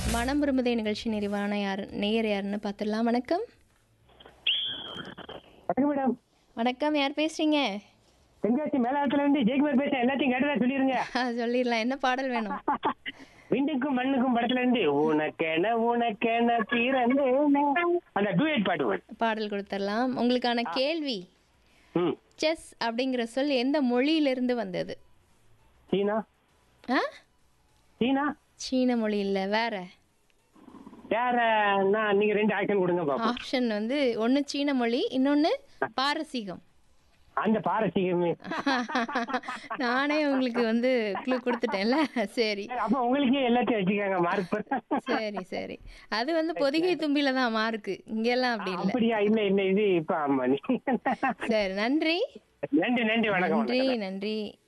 மனம் விரும்புதே நிகழ்ச்சி நிறைவான யார் நேயர் யாருன்னு பார்த்துடலாம் வணக்கம் வணக்கம் மேடம் வணக்கம் யார் பேசுறீங்க தென்காசி மேலாளத்துல இருந்து ஜெயக்குமார் பேசுறேன் எல்லாத்தையும் கேட்டதா சொல்லிருங்க ஆ, சொல்லிடலாம் என்ன பாடல் வேணும் விண்டுக்கும் மண்ணுக்கும் படத்துல இருந்து உனக்கென உனக்கென பிறந்தேனே. அந்த டூயட் பாடுவேன் பாடல் கொடுத்துடலாம் உங்களுக்கான கேள்வி ம் செஸ் அப்படிங்கிற சொல் எந்த மொழியிலிருந்து வந்தது சீனா ஆ சீனா சீன மொழி இல்லை வேற வேற நான் நீங்க ரெண்டு ஆக்ஷன் கொடுங்க பாப்போம் ஆப்ஷன் வந்து ஒன்று சீன மொழி இன்னொன்று பாரசீகம் அந்த பாரசீகமே நானே உங்களுக்கு வந்து க்ளூ கொடுத்துட்டேன்ல சரி அப்ப உங்களுக்கே எல்லாத்தையும் வச்சுக்காங்க மார்க் சரி சரி அது வந்து பொதிகை தும்பில தான் மார்க்கு இங்கெல்லாம் அப்படி இல்லை அப்படியா இல்ல இல்ல இது இப்ப ஆமா நீ சரி நன்றி நன்றி நன்றி வணக்கம் நன்றி நன்றி